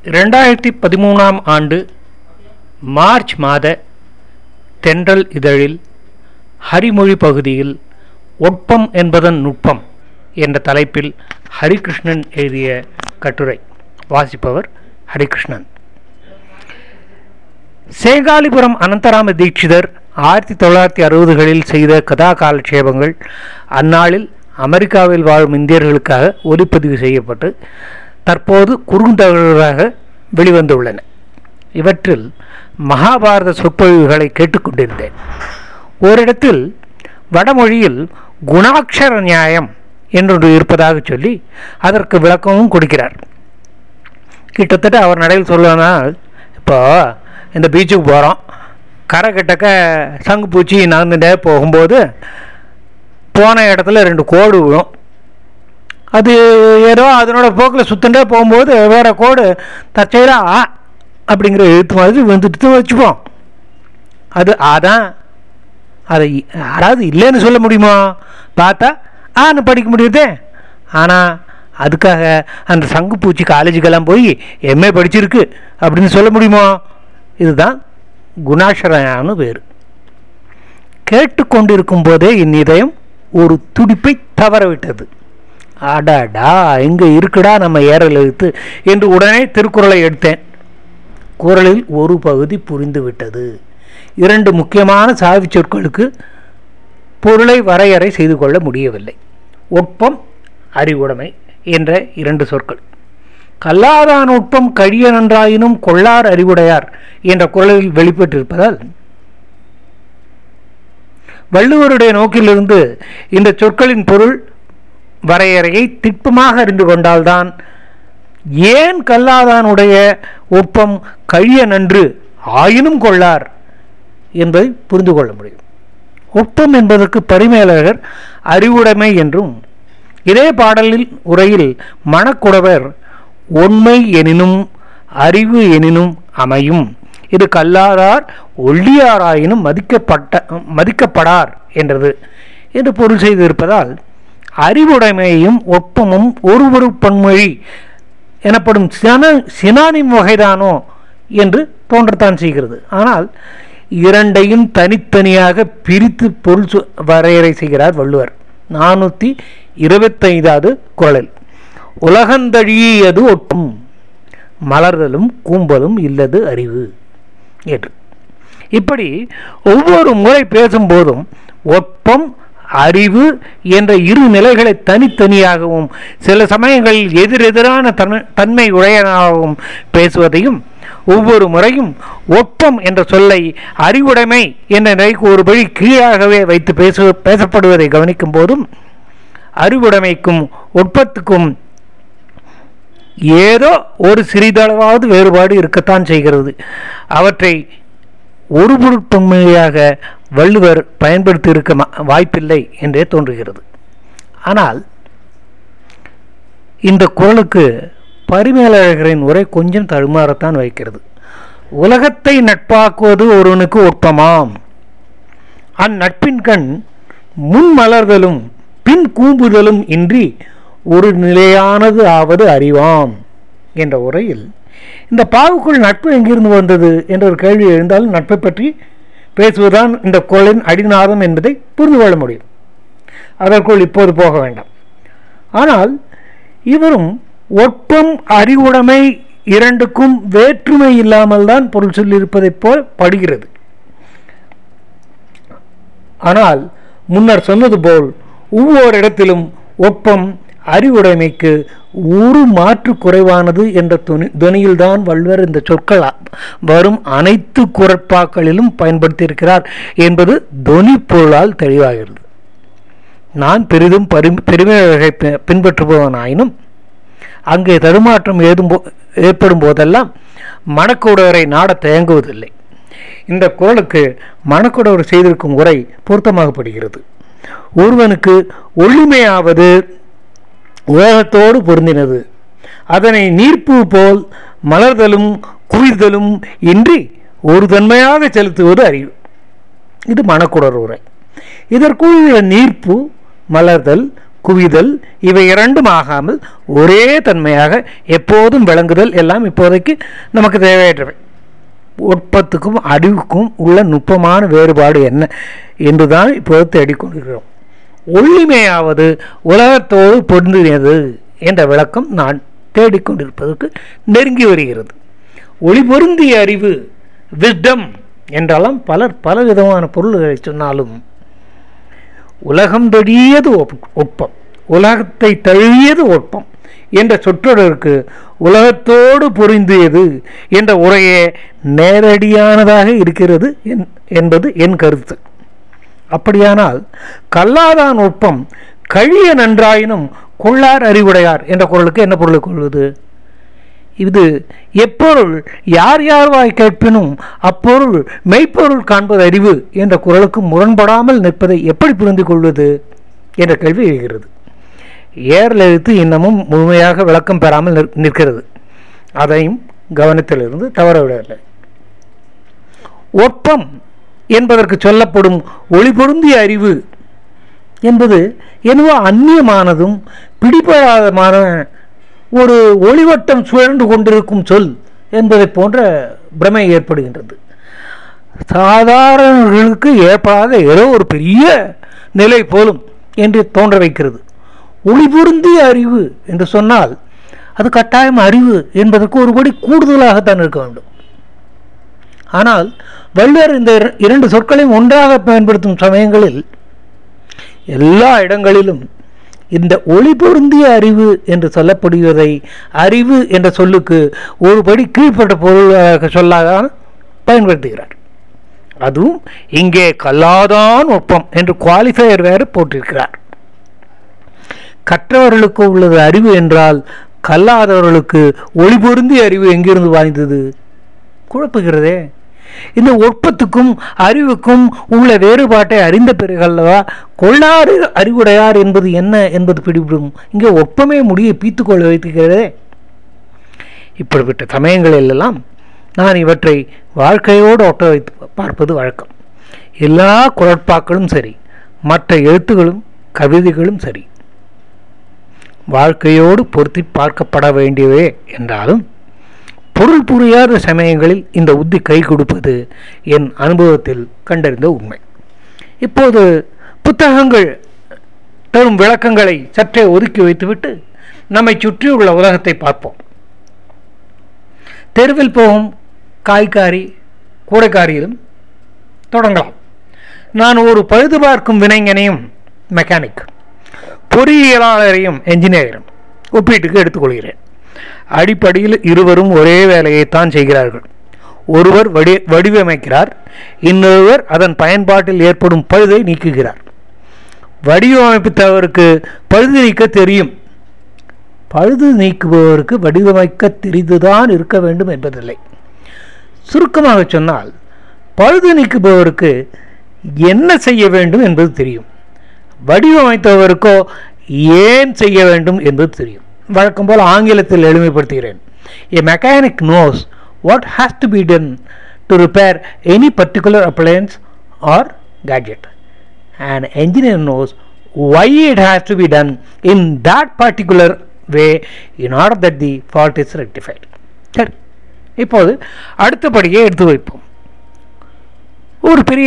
ரெண்டாயிரத்தி பதிமூணாம் ஆண்டு மார்ச் மாத தென்றல் இதழில் ஹரிமொழி பகுதியில் ஒட்பம் என்பதன் நுட்பம் என்ற தலைப்பில் ஹரிகிருஷ்ணன் எழுதிய கட்டுரை வாசிப்பவர் ஹரிகிருஷ்ணன் சேகாலிபுரம் அனந்தராம தீட்சிதர் ஆயிரத்தி தொள்ளாயிரத்தி அறுபதுகளில் செய்த கதா காலட்சேபங்கள் அந்நாளில் அமெரிக்காவில் வாழும் இந்தியர்களுக்காக ஒலிப்பதிவு செய்யப்பட்டு தற்போது குறுந்தகவலாக வெளிவந்துள்ளன இவற்றில் மகாபாரத சொற்பொழிவுகளை கேட்டுக்கொண்டிருந்தேன் ஓரிடத்தில் வடமொழியில் குணாட்சர நியாயம் என்றொன்று இருப்பதாக சொல்லி அதற்கு விளக்கமும் கொடுக்கிறார் கிட்டத்தட்ட அவர் நடையில் சொல்லனால் இப்போ இந்த பீச்சுக்கு போகிறோம் கரை கிட்டக்க சங்கு பூச்சி நகர்ந்துட்டே போகும்போது போன இடத்துல ரெண்டு கோடு விழும் அது ஏதோ அதனோட போக்கில் சுத்தண்டே போகும்போது வேறு கோடு தற்செயலாக ஆ அப்படிங்கிற எழுத்து மாதிரி வந்துட்டு வச்சுப்போம் அது அதான் அதை யாராவது இல்லைன்னு சொல்ல முடியுமா பார்த்தா ஆன்னு படிக்க முடியுதே ஆனால் அதுக்காக அந்த சங்குப்பூச்சி காலேஜுக்கெல்லாம் போய் எம்ஏ படிச்சிருக்கு அப்படின்னு சொல்ல முடியுமா இதுதான் குணாசரன்னு பேர் கேட்டுக்கொண்டிருக்கும் போதே என் இதயம் ஒரு துடிப்பை தவறவிட்டது அடாடா எங்கே இருக்குடா நம்ம ஏறல் எழுத்து என்று உடனே திருக்குறளை எடுத்தேன் குரலில் ஒரு பகுதி புரிந்து விட்டது இரண்டு முக்கியமான சாவி சொற்களுக்கு பொருளை வரையறை செய்து கொள்ள முடியவில்லை ஒப்பம் அறிவுடைமை என்ற இரண்டு சொற்கள் கல்லாதான் ஒப்பம் கழிய நன்றாயினும் கொள்ளார் அறிவுடையார் என்ற குரலில் வெளிப்பட்டிருப்பதால் வள்ளுவருடைய நோக்கிலிருந்து இந்த சொற்களின் பொருள் வரையறையை திட்பமாக அறிந்து கொண்டால்தான் ஏன் கல்லாதானுடைய ஒப்பம் கழிய நன்று ஆயினும் கொள்ளார் என்பதை புரிந்து கொள்ள முடியும் ஒப்பம் என்பதற்கு பரிமேலழகர் அறிவுடைமை என்றும் இதே பாடலில் உரையில் மணக்குடவர் உண்மை எனினும் அறிவு எனினும் அமையும் இது கல்லாதார் ஒள்ளியாராயினும் மதிக்கப்பட்ட மதிக்கப்படார் என்றது என்று பொருள் செய்திருப்பதால் அறிவுடைமையும் ஒப்பமும் ஒரு ஒரு பன்மொழி எனப்படும் சின சினானிம் வகைதானோ என்று தோன்றத்தான் செய்கிறது ஆனால் இரண்டையும் தனித்தனியாக பிரித்து பொருள் சொ- வரையறை செய்கிறார் வள்ளுவர் நானூற்றி இருபத்தைந்தாவது குரலில் உலகந்தழியது ஒட்டும் மலர்தலும் கூம்பலும் இல்லது அறிவு என்று இப்படி ஒவ்வொரு முறை பேசும்போதும் ஒப்பம் அறிவு என்ற இரு நிலைகளை தனித்தனியாகவும் சில சமயங்களில் எதிரெதிரான தன் தன்மை உடையனாகவும் பேசுவதையும் ஒவ்வொரு முறையும் ஒப்பம் என்ற சொல்லை அறிவுடைமை என்ற நிலைக்கு ஒருபடி கீழாகவே வைத்து பேசு பேசப்படுவதை கவனிக்கும் போதும் அறிவுடைமைக்கும் ஒப்பத்துக்கும் ஏதோ ஒரு சிறிதளவாவது வேறுபாடு இருக்கத்தான் செய்கிறது அவற்றை ஒரு பொருட்பன்மையாக வள்ளுவர் பயன்படுத்தி இருக்க ம- வாய்ப்பில்லை என்றே தோன்றுகிறது ஆனால் இந்த குரலுக்கு பரிமேலழகரின் உரை கொஞ்சம் தடுமாறத்தான் வைக்கிறது உலகத்தை நட்பாக்குவது ஒருவனுக்கு ஒப்பமாம் அந்நட்பின் கண் முன் மலர்தலும் பின் கூம்புதலும் இன்றி ஒரு நிலையானது ஆவது அறிவாம் என்ற உரையில் இந்த பாவுக்குள் நட்பு எங்கிருந்து வந்தது என்ற ஒரு கேள்வி எழுந்தாலும் நட்பை பற்றி பேசுவதுதான் இந்த குரலின் அடிநாதம் என்பதை புரிந்து கொள்ள முடியும் அதற்குள் இப்போது போக வேண்டாம் ஆனால் இவரும் ஒப்பம் அறிவுடைமை இரண்டுக்கும் வேற்றுமை இல்லாமல் தான் பொருள் சொல்லியிருப்பதைப் போல் படுகிறது ஆனால் முன்னர் சொன்னது போல் ஒவ்வொரு இடத்திலும் ஒப்பம் அறிவுடைமைக்கு ஒரு மாற்று குறைவானது என்ற துணி துணியில்தான் வள்ளுவர் இந்த சொற்கள் அ- வரும் அனைத்து குரட்பாக்களிலும் பயன்படுத்தியிருக்கிறார் என்பது தொனி பொருளால் தெளிவாகிறது நான் பெரிதும் பரி பெருமையழகை பி- பின்பற்றுபவனாயினும் அங்கே தடுமாற்றம் ஏதும் போ ஏற்படும் போதெல்லாம் மணக்கூடவரை நாட தயங்குவதில்லை இந்த குரலுக்கு மணக்குடவர் செய்திருக்கும் உரை பொருத்தமாகப்படுகிறது ஒருவனுக்கு ஒளிமையாவது உலகத்தோடு பொருந்தினது அதனை நீர்ப்பூ போல் மலர்தலும் குவிதலும் இன்றி ஒரு தன்மையாக செலுத்துவது அறிவு இது மணக்குடர் உரை இதற்குரிய நீர்ப்பு மலர்தல் குவிதல் இவை இரண்டும் ஆகாமல் ஒரே தன்மையாக எப்போதும் விளங்குதல் எல்லாம் இப்போதைக்கு நமக்கு தேவையற்றவை உற்பத்துக்கும் அறிவுக்கும் உள்ள நுட்பமான வேறுபாடு என்ன என்றுதான் இப்போது தேடிக்கொண்டிருக்கிறோம் ஒளிமையாவது உலகத்தோடு பொருந்தியது என்ற விளக்கம் நான் தேடிக்கொண்டிருப்பதற்கு நெருங்கி வருகிறது ஒளி பொருந்திய அறிவு விஸ்டம் என்றெல்லாம் பலர் பல விதமான பொருள்களை சொன்னாலும் உலகம் தழியது ஒப்- ஒப்பம் உலகத்தை தழியது ஒப்பம் என்ற சொற்றொடருக்கு உலகத்தோடு பொருந்தியது என்ற உரையே நேரடியானதாக இருக்கிறது என்- என்பது என் கருத்து அப்படியானால் கல்லாதான் ஒப்பம் கழிய நன்றாயினும் கொள்ளார் அறிவுடையார் என்ற குரலுக்கு என்ன பொருளை கொள்வது இது எப்பொருள் யார் யார் வாய் கேட்பினும் அப்பொருள் மெய்ப்பொருள் காண்பது அறிவு என்ற குரலுக்கு முரண்படாமல் நிற்பதை எப்படி புரிந்து கொள்வது என்ற கேள்வி எழுகிறது ஏர்ல எழுத்து இன்னமும் முழுமையாக விளக்கம் பெறாமல் நிற்- நிற்கிறது அதையும் கவனத்திலிருந்து தவற விடவில்லை ஒப்பம் என்பதற்கு சொல்லப்படும் ஒளி பொருந்திய அறிவு என்பது என்னவோ அந்நியமானதும் பிடிபடாதமான ஒரு ஒளிவட்டம் சுழன்று கொண்டிருக்கும் சொல் என்பதை போன்ற பிரமை ஏற்படுகின்றது சாதாரணர்களுக்கு ஏற்படாத ஏதோ ஒரு பெரிய நிலை போலும் என்று தோன்ற வைக்கிறது ஒளி பொருந்திய அறிவு என்று சொன்னால் அது கட்டாயம் அறிவு என்பதற்கு ஒருபடி கூடுதலாகத்தான் இருக்க வேண்டும் ஆனால் வள்ளுவர் இந்த இர- இரண்டு சொற்களையும் ஒன்றாக பயன்படுத்தும் சமயங்களில் எல்லா இடங்களிலும் இந்த ஒளி பொருந்திய அறிவு என்று சொல்லப்படுவதை அறிவு என்ற சொல்லுக்கு ஒருபடி கீழ்ப்பட்ட பொருளாக சொல்லாக பயன்படுத்துகிறார் அதுவும் இங்கே கல்லாதான் ஒப்பம் என்று குவாலிஃபையர் வேறு போட்டிருக்கிறார் கற்றவர்களுக்கு உள்ளது அறிவு என்றால் கல்லாதவர்களுக்கு ஒளி பொருந்திய அறிவு எங்கிருந்து வாய்ந்தது குழப்புகிறதே இந்த ஒப்பத்துக்கும் அறிவுக்கும் உள்ள வேறுபாட்டை அறிந்த பிறகல்லவா கொள்ளாறு அறிவுடையார் என்பது என்ன என்பது பிடிபடும் இங்கே ஒப்பமே முடியை பீத்துக்கொள்ள வைத்துகிறதே இப்படிப்பட்ட சமயங்களிலெல்லாம் நான் இவற்றை வாழ்க்கையோடு ஒட்ட வைத்து பார்ப்பது வழக்கம் எல்லா குழற்பாக்களும் சரி மற்ற எழுத்துகளும் கவிதைகளும் சரி வாழ்க்கையோடு பொருத்தி பார்க்கப்பட வேண்டியவே என்றாலும் பொருள் புரியாத சமயங்களில் இந்த உத்தி கை கொடுப்பது என் அனுபவத்தில் கண்டறிந்த உண்மை இப்போது புத்தகங்கள் தரும் விளக்கங்களை சற்றே ஒதுக்கி வைத்துவிட்டு நம்மை சுற்றியுள்ள உலகத்தை பார்ப்போம் தெருவில் போகும் காய்காரி கூடைக்காரியிலும் தொடங்கலாம் நான் ஒரு பழுது பார்க்கும் வினைஞனையும் மெக்கானிக் பொறியியலாளரையும் என்ஜினியரும் ஒப்பீட்டுக்கு எடுத்துக்கொள்கிறேன் அடிப்படையில் இருவரும் ஒரே வேலையைத்தான் செய்கிறார்கள் ஒருவர் வடி வடிவமைக்கிறார் இன்னொருவர் அதன் பயன்பாட்டில் ஏற்படும் பழுதை நீக்குகிறார் வடிவமைப்பவருக்கு பழுது நீக்க தெரியும் பழுது நீக்குபவருக்கு வடிவமைக்க தெரிந்துதான் இருக்க வேண்டும் என்பதில்லை சுருக்கமாக சொன்னால் பழுது நீக்குபவருக்கு என்ன செய்ய வேண்டும் என்பது தெரியும் வடிவமைத்தவருக்கோ ஏன் செய்ய வேண்டும் என்பது தெரியும் வழக்கம் போல் ஆங்கிலத்தில் எளிமைப்படுத்துகிறேன் a mechanic knows what has to be done to repair any particular appliance or gadget an engineer knows why it has to be done in that particular way in order that the fault is rectified சரி இப்போது அடுத்தபடியே எடுத்து வைப்போம் ஒரு பெரிய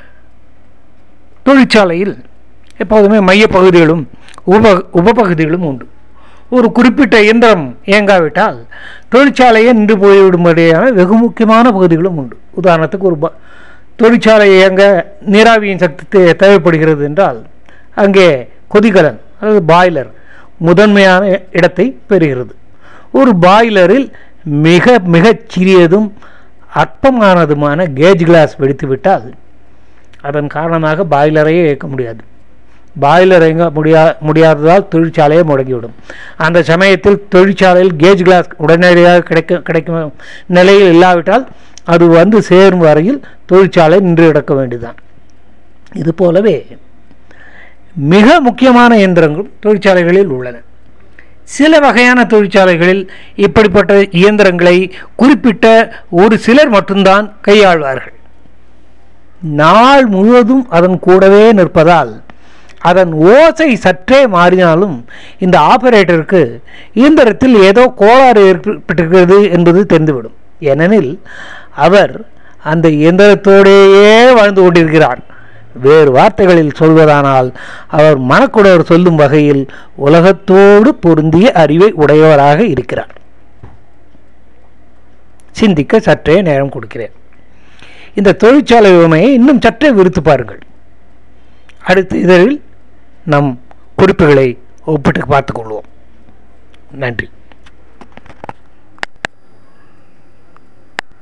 தொழிற்சாலையில் எப்போதுமே மையப்பகுதிகளும் உப உபபகுதிகளும் உண்டு ஒரு குறிப்பிட்ட இயந்திரம் இயங்காவிட்டால் தொழிற்சாலையை நின்று போய்விடும்படியான வெகு முக்கியமான பகுதிகளும் உண்டு உதாரணத்துக்கு ஒரு ப தொழிற்சாலை இயங்க நீராவியின் சக்தி தே- தேவைப்படுகிறது என்றால் அங்கே கொதிகலன் அதாவது பாய்லர் முதன்மையான இ- இடத்தை பெறுகிறது ஒரு பாய்லரில் மிக மிகச் சிறியதும் அற்பமானதுமான கேஜ் கிளாஸ் வெடித்துவிட்டால் அதன் காரணமாக பாய்லரையே இயக்க முடியாது பாய்லர் இயங்க முடியா முடியாததால் தொழிற்சாலையை முடங்கிவிடும் அந்த சமயத்தில் தொழிற்சாலையில் கேஜ் கிளாஸ் உடனடியாக கிடைக்க கிடைக்கும் நிலையில் இல்லாவிட்டால் அது வந்து சேரும் வரையில் தொழிற்சாலை நின்று கிடக்க வேண்டியதுதான் இது போலவே மிக முக்கியமான இயந்திரங்களும் தொழிற்சாலைகளில் உள்ளன சில வகையான தொழிற்சாலைகளில் இப்படிப்பட்ட இயந்திரங்களை குறிப்பிட்ட ஒரு சிலர் மட்டும்தான் கையாள்வார்கள் நாள் முழுவதும் அதன் கூடவே நிற்பதால் அதன் ஓசை சற்றே மாறினாலும் இந்த ஆபரேட்டருக்கு இயந்திரத்தில் ஏதோ கோளாறு ஏற்பட்டிருக்கிறது என்பது தெரிந்துவிடும் ஏனெனில் அவர் அந்த இயந்திரத்தோடேயே வாழ்ந்து கொண்டிருக்கிறார் வேறு வார்த்தைகளில் சொல்வதானால் அவர் மனக்குடவர் சொல்லும் வகையில் உலகத்தோடு பொருந்திய அறிவை உடையவராக இருக்கிறார் சிந்திக்க சற்றே நேரம் கொடுக்கிறேன் இந்த தொழிற்சாலை உண்மையை இன்னும் சற்றே விருத்து பாருங்கள் அடுத்த இதழில் நம் குறிப்புகளை ஒப்பிட்டு பார்த்துக்கொள்வோம் நன்றி